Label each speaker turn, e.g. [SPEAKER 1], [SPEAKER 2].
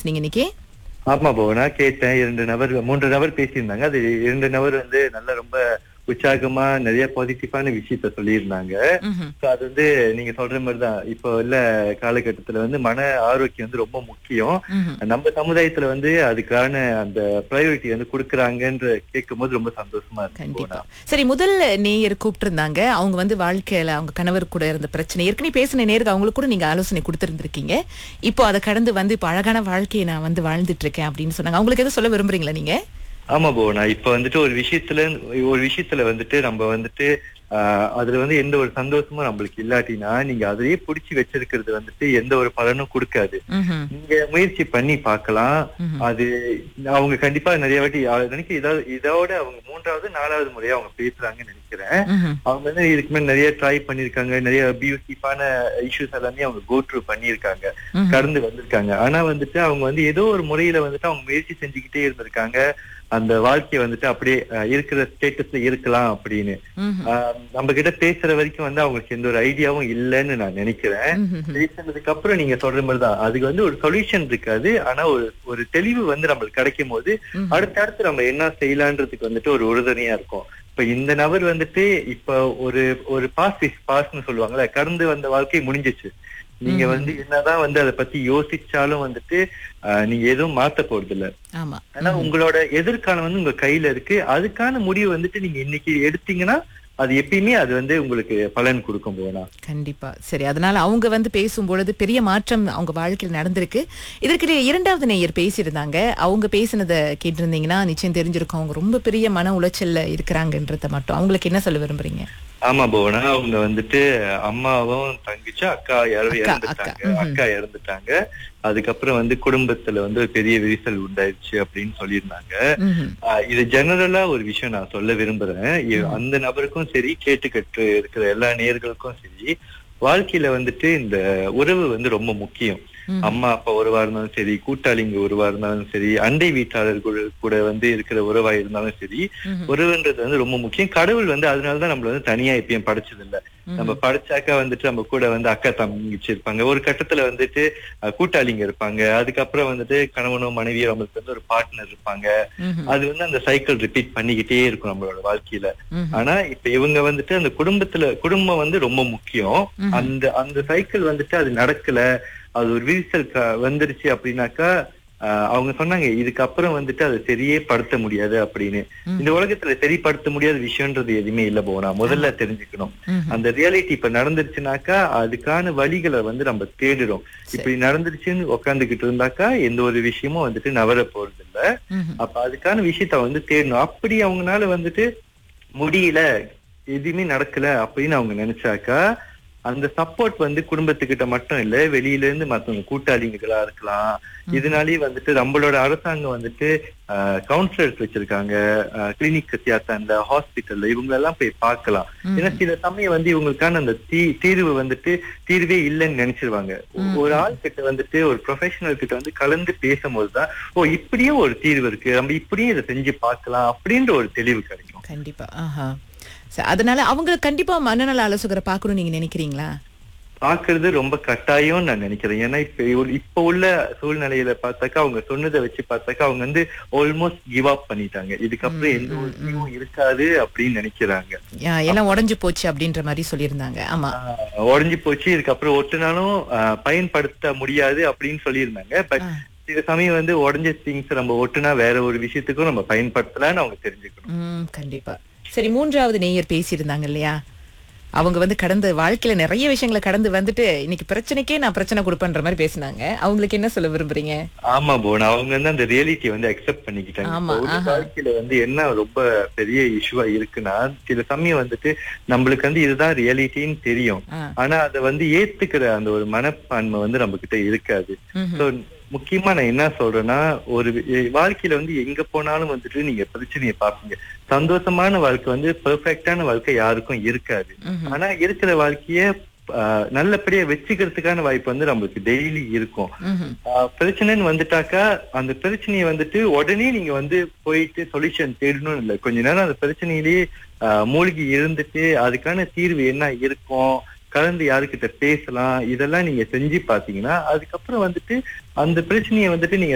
[SPEAKER 1] பேசுனீங்க இன்னைக்கு
[SPEAKER 2] ஆமா போ நான் கேட்டேன் இரண்டு நபர் மூன்று நபர் பேசியிருந்தாங்க அது இரண்டு நபர் வந்து நல்ல ரொம்ப உற்சாகமா நிறைய பாசிட்டிவான விஷயத்த சொல்லியிருந்தாங்க
[SPEAKER 1] ம்ஹும்.
[SPEAKER 2] So அது வந்து நீங்க சொல்ற மாதிரிதான் இப்போ உள்ள காலகட்டத்துல வந்து மன ஆரோக்கியம் வந்து ரொம்ப முக்கியம்
[SPEAKER 1] ம்ஹும்.
[SPEAKER 2] நம்ம சமுதாயத்துல வந்து அதுக்கான அந்த ப்ரையாரிட்டி வந்து கொடுக்கறாங்கன்ற கேட்கும் போது ரொம்ப சந்தோஷமா இருக்கு
[SPEAKER 1] கண்டிப்பா சரி முதல் நேயர் கூப்பிட்டு இருந்தாங்க அவங்க வந்து வாழ்க்கையில அவங்க கணவர் கூட இருந்த பிரச்சனை ஏற்கனவே பேசின நேருக்கு அவங்களுக்கு கூட நீங்க ஆலோசனை கொடுத்திருந்திருக்கீங்க இப்போ அதை கடந்து வந்து இப்போ அழகான வாழ்க்கையை நான் வந்து வாழ்ந்துட்டு இருக்கேன் அப்படின்னு சொன்னாங்க அவங்களுக்கு எதுவும் சொல்ல விரும்புறீங்களா நீங்க
[SPEAKER 2] ஆமா போ நான் இப்ப வந்துட்டு ஒரு விஷயத்துல ஒரு விஷயத்துல வந்துட்டு நம்ம வந்துட்டு ஆஹ் அதுல வந்து எந்த ஒரு சந்தோஷமும் நம்மளுக்கு இல்லாட்டினா நீங்க அதையே புடிச்சு வச்சிருக்கிறது வந்துட்டு எந்த ஒரு பலனும் கொடுக்காது
[SPEAKER 1] ம்ஹும்.
[SPEAKER 2] நீங்க முயற்சி பண்ணி பார்க்கலாம்
[SPEAKER 1] ம்ஹும்.
[SPEAKER 2] அது அவங்க கண்டிப்பா நிறைய வாட்டி அஹ் நினைக்க இதாவது இதோட அவங்க மூன்றாவது நாலாவது முறையா அவங்க பேசுறாங்கன்னு நினைக்கிறேன்
[SPEAKER 1] ம்ஹும்.
[SPEAKER 2] அவங்க வந்து இதுக்கு மேல நிறைய ட்ரை பண்ணிருக்காங்க நிறைய அபியூசிவான இஷ்யூஸ் எல்லாமே அவங்க கோ த்ரூ பண்ணியிருக்காங்க
[SPEAKER 1] ம்ஹும்.
[SPEAKER 2] கடந்து வந்திருக்காங்க ஆனா வந்துட்டு அவங்க வந்து ஏதோ ஒரு முறையில வந்துட்டு அவங்க முயற்சி செஞ்சுக்கிட்டே இருந்திருக்காங்க அந்த வாழ்க்கைய வந்துட்டு அப்படியே அஹ், இருக்கிற ஸ்டேட்டஸ்ல இருக்கலாம் அப்படின்னு
[SPEAKER 1] ம்ஹும்.
[SPEAKER 2] ஆஹ், நம்ம கிட்ட பேசுற வரைக்கும் வந்து அவங்களுக்கு எந்த ஒரு ஐடியாவும் இல்லைன்னு நான் நினைக்கிறேன்
[SPEAKER 1] ம்ஹும்.
[SPEAKER 2] பேசுனதுக்கு அப்புறம் நீங்க சொல்ற மாதிரி தான் அதுக்கு வந்து ஒரு சொல்யூஷன் இருக்காது ஆனா ஒரு ஒரு தெளிவு வந்து நம்மளுக்கு கிடைக்கும் போது
[SPEAKER 1] ம்ஹும்.
[SPEAKER 2] அடுத்தடுத்து நம்ம என்ன செய்யலான்றதுக்கு வந்துட்டு ஒரு உறுதுணையா இருக்கும் இப்ப இந்த நபர் வந்துட்டு இப்ப ஒரு ஒரு பாஸ் இஸ் பாஸ்னு சொல்லுவாங்கல்ல கடந்து வந்த வாழ்க்கை முடிஞ்சிச்சு நீங்க
[SPEAKER 1] ம்ஹும்.
[SPEAKER 2] வந்து என்னதான் வந்து அதை பத்தி யோசிச்சாலும் வந்துட்டு ஆஹ், நீங்க எதுவும் மாத்த போறது இல்ல
[SPEAKER 1] ஆமா
[SPEAKER 2] ஆனா உங்களோட எதிர்காலம் வந்து உங்க கையில இருக்கு அதுக்கான முடிவு வந்துட்டு நீங்க இன்னைக்கு எடுத்தீங்கன்னா அது எப்பயுமே அது வந்து உங்களுக்கு பலன் கொடுக்கும் போனா
[SPEAKER 1] கண்டிப்பா சரி அதனால அவங்க வந்து பேசும் பொழுது பெரிய மாற்றம் அவங்க வாழ்க்கையில் நடந்திருக்கு இதற்கு இரண்டாவது நேயர் பேசியிருந்தாங்க அவங்க பேசினதை கேட்டிருந்தீங்கன்னா நிச்சயம் தெரிஞ்சிருக்கும் அவங்க ரொம்ப பெரிய மன உளைச்சல்ல இருக்கிறாங்கன்றத மட்டும் அவங்களுக்கு என்ன சொல்ல விரும்புறீங்க
[SPEAKER 2] ஆமா புவனா அவங்க வந்துட்டு அம்மாவும் தங்கச்சும் அக்கா யாரோ
[SPEAKER 1] அக்கா,
[SPEAKER 2] இறந்துட்டாங்க
[SPEAKER 1] அக்கா, ம்ஹும்.
[SPEAKER 2] அக்கா இறந்துட்டாங்க அதுக்கப்புறம் வந்து குடும்பத்துல வந்து ஒரு பெரிய விரிசல் உண்டாயிருச்சு அப்படின்னு சொல்லியிருந்தாங்க
[SPEAKER 1] ம்ஹும்.
[SPEAKER 2] ஆஹ் இது ஜெனரலா ஒரு விஷயம் நான் சொல்ல விரும்புறேன் இ- அந்த நபருக்கும் சரி கேட்டுக்கட்டு இருக்கிற எல்லா நேர்களுக்கும் சரி வாழ்க்கையில வந்துட்டு இந்த உறவு வந்து ரொம்ப முக்கியம்
[SPEAKER 1] ம்ஹும்.
[SPEAKER 2] அம்மா அப்பா உறவா இருந்தாலும் சரி கூட்டாளிங்க உறவா இருந்தாலும் சரி அண்டை வீட்டாளர்கள் கூட வந்து இருக்கிற உறவா இருந்தாலும் சரி
[SPEAKER 1] ம்ஹும்.
[SPEAKER 2] உறவுன்றது வந்து ரொம்ப முக்கியம் கடவுள் வந்து அதனாலதான் நம்மள வந்து தனியா எப்பயும் படைச்சது இல்ல நம்ம படிச்சாக்கா வந்துட்டு நம்ம கூட வந்து அக்கா தங்கச்சி இருப்பாங்க ஒரு கட்டத்துல வந்துட்டு அஹ், கூட்டாளிங்க இருப்பாங்க அதுக்கப்புறம் வந்துட்டு கணவனோ மனைவியோ நம்மளுக்கு வந்து ஒரு பார்ட்னர் இருப்பாங்க
[SPEAKER 1] ம்ஹும்.
[SPEAKER 2] அது வந்து அந்த சைக்கிள் ரிப்பீட் பண்ணிக்கிட்டே இருக்கும் நம்மளோட வாழ்க்கையில
[SPEAKER 1] ம்ஹும்.
[SPEAKER 2] ஆனா இப்ப இவங்க வந்துட்டு அந்த குடும்பத்துல குடும்பம் வந்து ரொம்ப முக்கியம்
[SPEAKER 1] ம்ஹும்.
[SPEAKER 2] அந்த அந்த சைக்கிள் வந்துட்டு அது நடக்கல அது ஒரு விரிசல் க- வந்துருச்சு அப்படின்னாக்கா ஆஹ், அவங்க சொன்னாங்க இதுக்கப்புறம் வந்துட்டு அதை சரியே படுத்த முடியாது அப்படின்னு
[SPEAKER 1] ம்.
[SPEAKER 2] இந்த உலகத்துல சரிப்படுத்த முடியாத விஷயம்ன்றது எதுவுமே இல்ல போனா முதல்ல தெரிஞ்சுக்கணும்
[SPEAKER 1] ம்ஹும்.
[SPEAKER 2] அந்த ரியாலிட்டி இப்ப நடந்துருச்சுனாக்கா அதுக்கான வழிகளை வந்து நம்ம தேடுறோம் இப்படி நடந்துருச்சுன்னு உக்காந்துகிட்டு இருந்தாக்கா எந்த ஒரு விஷயமும் வந்துட்டு நவர போறது இல்ல
[SPEAKER 1] ம்ஹும்.
[SPEAKER 2] அப்ப அதுக்கான விஷயத்த வந்து தேடணும் அப்படி அவங்கனால வந்துட்டு முடியல எதுவுமே நடக்கல அப்படின்னு அவங்க நினைச்சாக்கா அந்த சப்போர்ட் வந்து குடும்பத்துக்கிட்ட மட்டும் இல்ல வெளியில இருந்து மத்தவங்க கூட்டாளிங்களா இருக்கலாம் இதனாலேயே வந்துட்டு நம்மளோட அரசாங்கம் வந்துட்டு கவுன்சிலர்ஸ் வச்சிருக்காங்க கிளினிக் தியாத்தான்ல ஹாஸ்பிட்டல்ல இவங்க எல்லாம் போய் பார்க்கலாம் ஏன்னா சில சமயம் வந்து இவங்களுக்கான அந்த தீ தீர்வு வந்துட்டு தீர்வே இல்லைன்னு நினைச்சிருவாங்க ஒரு ஆள் கிட்ட வந்துட்டு ஒரு ப்ரொஃபஷனல் கிட்ட வந்து கலந்து பேசும்போதுதான் ஓ இப்படியும் ஒரு தீர்வு இருக்கு நம்ம இப்படியும் இதை செஞ்சு பார்க்கலாம் அப்படின்ற ஒரு தெளிவு கிடைக்கும்
[SPEAKER 1] கண்டிப்பா ஆஹா சரி, அதனால அவங்க கண்டிப்பா மனநல ஆலோசகரை பார்க்கணும்னு நீங்க நினைக்கிறீங்களா
[SPEAKER 2] பாக்குறது ரொம்ப கட்டாயம் நான் நினைக்கிறேன் ஏன்னா இப்ப இவ- இப்ப உள்ள சூழ்நிலையில பார்த்தாக்கா அவங்க சொன்னதை வச்சு பார்த்தாக்கா அவங்க வந்து ஆல்மோஸ்ட் கிவ் அப் பண்ணிட்டாங்க இதுக்கப்புறம் எந்த ஒரு தீர்வும் இருக்காது அப்படின்னு நினைக்கிறாங்க
[SPEAKER 1] யா, எல்லாம் உடைஞ்சு போச்சு அப்படின்ற மாதிரி சொல்லியிருந்தாங்க ஆமா
[SPEAKER 2] ஆஹ் உடைஞ்சு போச்சு இதுக்கப்புறம் ஒட்டுனாலும் ஆஹ் பயன்படுத்த முடியாது அப்படின்னு சொல்லியிருந்தாங்க பட்
[SPEAKER 1] ஆ.
[SPEAKER 2] சில சமயம் வந்து உடஞ்ச திங்ஸ் நம்ம ஒட்டுனா வேற ஒரு விஷயத்துக்கும் நம்ம பயன்படுத்தலாம்னு அவங்க தெரிஞ்சுக்கணும்
[SPEAKER 1] ம் கண்டிப்பா சரி மூன்றாவது நேயர் பேசியிருந்தாங்க இல்லையா அவங்க வந்து கடந்த வாழ்க்கையில நிறைய விஷயங்களை கடந்து வந்துட்டு இன்னைக்கு பிரச்சனைக்கே நான் பிரச்சனை கொடுப்பேன்ற மாதிரி பேசினாங்க அவங்களுக்கு என்ன சொல்ல விரும்புறீங்க
[SPEAKER 2] ஆமா போன அவங்க வந்து அந்த ரியாலிட்டி வந்து அக்செப்ட் பண்ணிக்கிட்டாங்க
[SPEAKER 1] ஆமா,
[SPEAKER 2] இப்ப உள்ள
[SPEAKER 1] ஆஹா.
[SPEAKER 2] வாழ்க்கையில வந்து என்ன ரொம்ப பெரிய இஷ்யூவா இருக்குன்னா சில சமயம் வந்துட்டு நம்மளுக்கு வந்து இதுதான் ரியாலிட்டின்னு தெரியும்
[SPEAKER 1] ஆ.
[SPEAKER 2] ஆனா அதை வந்து ஏத்துக்கிற அந்த ஒரு மனப்பான்மை வந்து நம்ம கிட்ட இருக்காது
[SPEAKER 1] ம்ஹும்.
[SPEAKER 2] சோ முக்கியமா நான் என்ன சொல்றேன்னா ஒரு வி- வாழ்க்கையில வந்து எங்க போனாலும் வந்துட்டு நீங்க பிரச்சனையை பார்ப்பீங்க சந்தோஷமான வாழ்க்கை வந்து பெர்ஃபெக்டான வாழ்க்கை யாருக்கும் இருக்காது
[SPEAKER 1] ம்ஹும்.
[SPEAKER 2] ஆனா இருக்கிற வாழ்க்கைய ஆஹ், நல்லபடியா வச்சுக்கிறதுக்கான வாய்ப்பு வந்து நம்மளுக்கு டெய்லி இருக்கும்
[SPEAKER 1] ம்ஹும்.
[SPEAKER 2] ஆஹ் பிரச்சனைன்னு வந்துட்டாக்கா அந்த பிரச்சனையை வந்துட்டு உடனே நீங்க வந்து போயிட்டு சொல்யூஷன் தேடணும் இல்ல கொஞ்ச நேரம் அந்த பிரச்சனையிலேயே ஆஹ் மூழ்கி இருந்துட்டு அதுக்கான தீர்வு என்ன இருக்கும் கலந்து யாருக்கிட்ட பேசலாம் இதெல்லாம் நீங்க செஞ்சு பாத்தீங்கன்னா அதுக்கப்புறம் வந்துட்டு அந்த பிரச்சனையை வந்துட்டு நீங்க